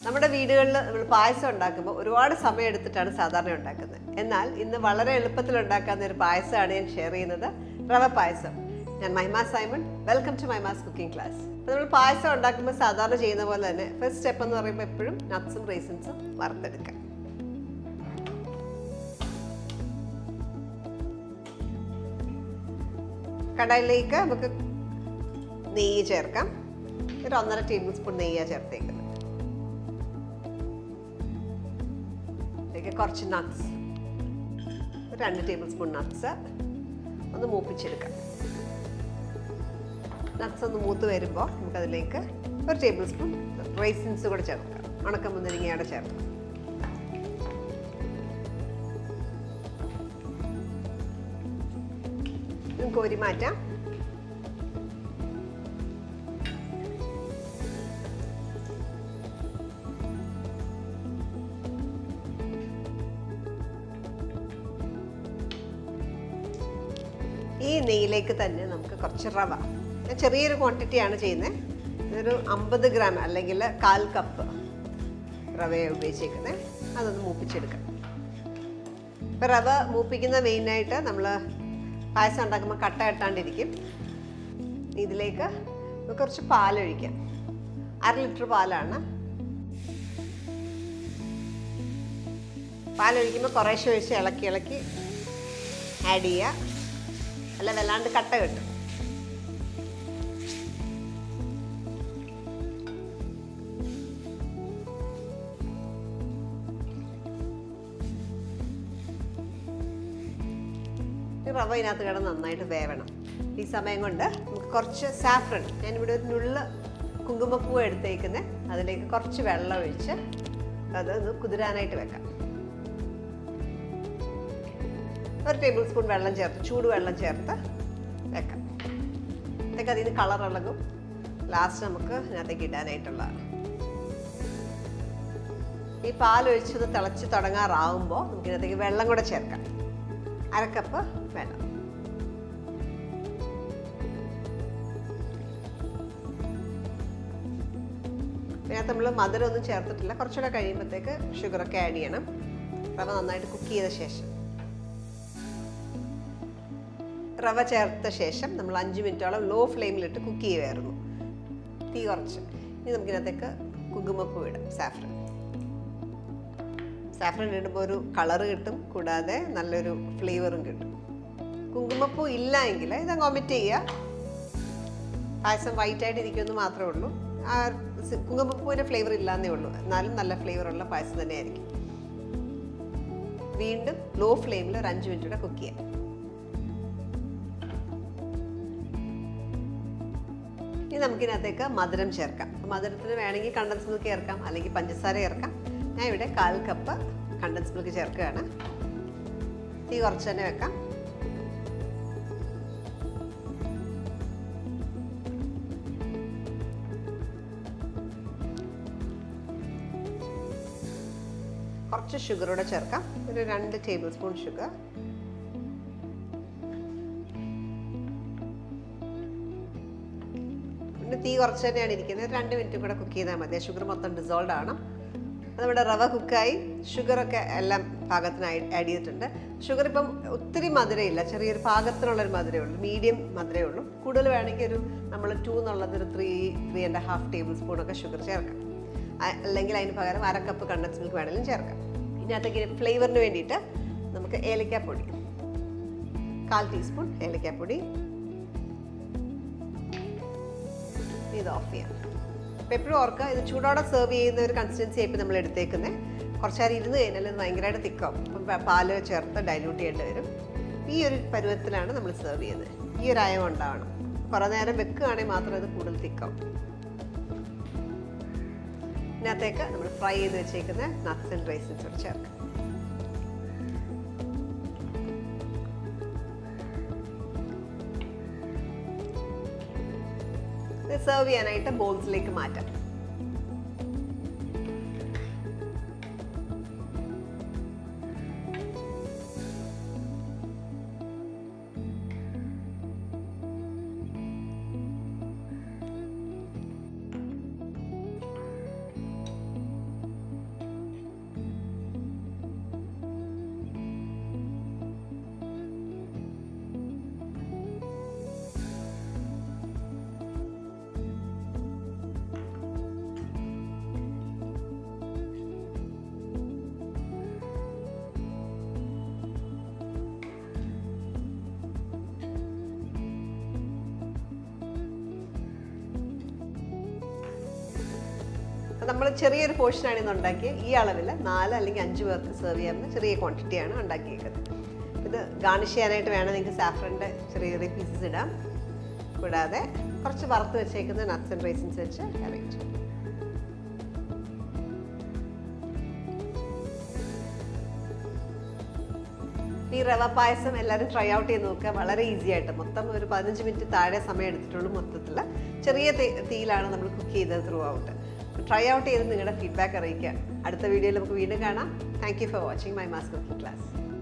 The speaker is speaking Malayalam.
നമ്മുടെ വീടുകളിൽ നമ്മൾ പായസം ഉണ്ടാക്കുമ്പോൾ ഒരുപാട് സമയം എടുത്തിട്ടാണ് സാധാരണ ഉണ്ടാക്കുന്നത് എന്നാൽ ഇന്ന് വളരെ എളുപ്പത്തിൽ ഉണ്ടാക്കാവുന്ന ഒരു പായസമാണ് ഞാൻ ഷെയർ ചെയ്യുന്നത് റവ പായസം ഞാൻ Mahima Simon welcome to my maa's cooking class അപ്പോൾ നമ്മൾ പായസം ഉണ്ടാക്കുമ്പോൾ സാധാരണ ചെയ്യുന്ന പോലെ തന്നെ ഫസ്റ്റ് സ്റ്റെപ്പ് എന്ന് പറയുമ്പോൾ എപ്പോഴും നട്ട്സും റേസിൻസും വറുത്തെടുക്കാം കടായിലേക്ക് നമുക്ക് നെയ്യ് ചേർക്കാം ഒരു ഒന്നര ടേബിൾ സ്പൂൺ നെയ്യാണ് ചേർത്തേക്കുന്നത് ഇതിലേക്ക് കുറച്ച് നട്ട്സ് ഒരു രണ്ട് ടേബിൾ സ്പൂൺ നട്ട്സ് ഒന്ന് മൂപ്പിച്ചെടുക്കാം നട്ട്സ് ഒന്ന് മൂത്ത് വരുമ്പോൾ നമുക്കതിലേക്ക് ഒരു ടേബിൾ സ്പൂൺ റൈസിൻസ് കൂടെ ചേർക്കാം ഉണക്കമുന്തിരിങ്ങയുടെ ചേർക്കാം ഇതും കോരി മാറ്റാം ഈ നെയ്യിലേക്ക് തന്നെ നമുക്ക് കുറച്ച് റവ ഞാൻ ചെറിയൊരു ക്വാണ്ടിറ്റിയാണ് ചെയ്യുന്നത് ഇതൊരു അമ്പത് ഗ്രാം അല്ലെങ്കിൽ കാൽ കപ്പ് റവയെ ഉപയോഗിച്ചേക്കുന്നത് അതൊന്ന് മൂപ്പിച്ചെടുക്കാം ഇപ്പം റവ മൂപ്പിക്കുന്ന മെയിനായിട്ട് നമ്മൾ പായസം ഉണ്ടാക്കുമ്പോൾ കട്ട കെട്ടാണ്ടിരിക്കും ഇതിലേക്ക് നമുക്ക് കുറച്ച് പാലൊഴിക്കാം അര ലിറ്റർ പാലാണ് പാലൊഴിക്കുമ്പോൾ കുറേശ്ശെ ഒഴിച്ച് ഇളക്കി ഇളക്കി ആഡ് ചെയ്യുക അല്ല വല്ലാണ്ട് കട്ട കിട്ടും ഈ റവ ഇതിനകത്ത് കിടന്ന് നന്നായിട്ട് വേവണം ഈ സമയം കൊണ്ട് നമുക്ക് കുറച്ച് സാഫ്രൺ ഞാനിവിടെ ഒരു നുള്ള കുങ്കുമപ്പൂവ് എടുത്തേക്കുന്നത് അതിലേക്ക് കുറച്ച് വെള്ളം ഒഴിച്ച് അത് ഒന്ന് കുതിരാനായിട്ട് വെക്കാം ഒരു ടേബിൾ സ്പൂൺ വെള്ളം ചേർത്ത് ചൂട് വെള്ളം ചേർത്ത് വെക്കാം ഇതൊക്കെ അതിൽ നിന്ന് കളർ ഇളകും ലാസ്റ്റ് നമുക്ക് ഇതിനകത്തേക്ക് ഇടാനായിട്ടുള്ളതാണ് ഈ പാലൊഴിച്ചത് തിളച്ച് തുടങ്ങാറാവുമ്പോൾ നമുക്ക് ഇതിനകത്തേക്ക് വെള്ളം കൂടെ ചേർക്കാം അരക്കപ്പ് വെള്ളം ഇതിനകത്ത് നമ്മൾ മധുരം ഒന്നും ചേർത്തിട്ടില്ല കുറച്ചുകൂടെ കഴിയുമ്പോഴത്തേക്ക് ഷുഗറൊക്കെ ആഡ് ചെയ്യണം റവ നന്നായിട്ട് കുക്ക് ചെയ്ത ശേഷം റവ ചേർത്ത ശേഷം നമ്മൾ അഞ്ച് മിനിറ്റോളം ലോ ഫ്ലെയിമിലിട്ട് കുക്ക് ചെയ്യുമായിരുന്നു തീ കുറച്ച് ഇനി നമുക്കിതിനകത്തേക്ക് കുങ്കുമപ്പൂ ഇടാം സാഫ്രൻ സാഫ്രൻ ഇടുമ്പോൾ ഒരു കളറ് കിട്ടും കൂടാതെ നല്ലൊരു ഫ്ലേവറും കിട്ടും കുങ്കുമപ്പൂ ഇല്ല എങ്കിൽ ഇതങ്ങ് ഒമിറ്റ് ചെയ്യുക പായസം വൈറ്റ് ആയിട്ട് ഇരിക്കുമെന്ന് മാത്രമേ ഉള്ളൂ ആ സി- കുങ്കുമപ്പൂവിൻ്റെ ഫ്ലേവർ ഇല്ലാന്നേ ഉള്ളൂ എന്നാലും നല്ല ഫ്ലേവറുള്ള പായസം തന്നെയായിരിക്കും വീണ്ടും ലോ ഫ്ലെയിമിൽ ഒരു അഞ്ച് മിനിറ്റ് കൂടെ കുക്ക് ചെയ്യാം ഇനി നമുക്കിതിനകത്തേക്ക് മധുരം ചേർക്കാം അപ്പോൾ മധുരത്തിന് വേണമെങ്കിൽ കണ്ടൻസ് മിൽക്ക് ചേർക്കാം അല്ലെങ്കിൽ പഞ്ചസാര ചേർക്കാം ഞാൻ ഇവിടെ കാൽ കപ്പ് കണ്ടൻസ് മിൽക്ക് ചേർക്കുകയാണ് തീ കുറച്ച് തന്നെ വെക്കാം കുറച്ച് ഷുഗർ കൂടെ ചേർക്കാം ഒരു രണ്ട് ടേബിൾ സ്പൂൺ ഷുഗർ പിന്നെ തീ കുറച്ച് തന്നെയാണ് ഇരിക്കുന്നത് രണ്ട് മിനിറ്റ് കൂടെ കുക്ക് ചെയ്താൽ മതി ഷുഗർ മൊത്തം ഡിസോൾവ് ആണ് അത് നമ്മുടെ റവ കുക്കായി ഷുഗറൊക്കെ എല്ലാം പാകത്തിനായി ആഡ് ചെയ്തിട്ടുണ്ട് ഷുഗർ ഇപ്പം ഒത്തിരി മധുരമില്ല ചെറിയൊരു പാകത്തിനുള്ളൊരു മധുരമേ ഉള്ളൂ മീഡിയം മധുരമേ ഉള്ളൂ കൂടുതൽ വേണമെങ്കിൽ ഒരു നമ്മൾ ടു എന്നുള്ളത് ഒരു three three and half table സ്പൂണൊക്കെ ഷുഗർ ചേർക്കാം അ- അല്ലെങ്കിൽ അതിന് പകരം അര കപ്പ് കണ്ടൻസ് മിൽക്ക് വേണമെങ്കിലും ചേർക്കാം ഇതിനകത്തേക്ക് ഫ്ലേവറിന് വേണ്ടിയിട്ട് നമുക്ക് ഏലക്കാപ്പൊടി കാൽ ടീസ്പൂൺ ഏലക്കാപ്പൊടി ഇത് ഓഫ് ചെയ്യാം അപ്പോൾ എപ്പോഴും ഓർക്കുക ഇത് ചൂടോടെ സെർവ് ചെയ്യുന്ന ഒരു കൺസിസ്റ്റൻസി ആയിട്ട് നമ്മൾ എടുത്തേക്കുന്നത് കുറച്ച് നേരം ഇരുന്ന് കഴിഞ്ഞാൽ ഇത് ഭയങ്കരമായിട്ട് തിക്കാവും അപ്പം പ- പാല് ചേർത്ത് ഡൈല്യൂട്ട് ചെയ്യേണ്ടി വരും ഈ ഒരു പരുവത്തിലാണ് നമ്മൾ സെർവ് ചെയ്യുന്നത് ഈ ഒരു അയം ഉണ്ടാവണം കുറേ നേരം വെക്കുകയാണെങ്കിൽ മാത്രമേ ഇത് കൂടുതൽ തിക്കാവും ഇതിനകത്തേക്ക് നമ്മൾ ഫ്രൈ ചെയ്ത് വെച്ചേക്കുന്ന നട്ട്സ് ആൻഡ് റൈസൻസ് കൂടെ ചേർക്കാം ഇത് സെർവ് ചെയ്യാനായിട്ട് ബോൾസിലേക്ക് മാറ്റാം നമ്മൾ ചെറിയൊരു പോർഷനാണ് ഇന്ന് ഉണ്ടാക്കിയത് ഈ അളവിൽ നാല് അല്ലെങ്കിൽ അഞ്ച് പേർക്ക് സെർവ് ചെയ്യാവുന്ന ചെറിയ ക്വാണ്ടിറ്റിയാണ് ഉണ്ടാക്കിയേക്കുന്നത് ഇത് ഗാർണിഷ് ചെയ്യാനായിട്ട് വേണം നിങ്ങൾക്ക് സാഫ്രൻ്റെ ചെറിയ ചെറിയ പീസസ് ഇടാം കൂടാതെ കുറച്ച് വറുത്ത് വെച്ചേക്കുന്ന നട്ട്സ് ആൻഡ് റൈസിൻസ് വെച്ച് അറേഞ്ച് ചെയ്യാം ഈ റവ പായസം എല്ലാവരും ട്രൈ ഔട്ട് ചെയ്ത് നോക്കുക വളരെ ഈസി ആയിട്ട് മൊത്തം ഒരു പതിനഞ്ച് മിനിറ്റ് താഴെ സമയം എടുത്തിട്ടുള്ളൂ മൊത്തത്തിൽ ചെറിയ തീ- തീയിലാണ് നമ്മൾ കുക്ക് ചെയ്തത് ത്രൂ ഔട്ട് ട്രൈ ഔട്ട് ചെയ്ത് നിങ്ങളുടെ ഫീഡ്ബാക്ക് അറിയിക്കുക അടുത്ത വീഡിയോയിൽ നമുക്ക് വീണ്ടും കാണാം thank you for watching my maa's cooking class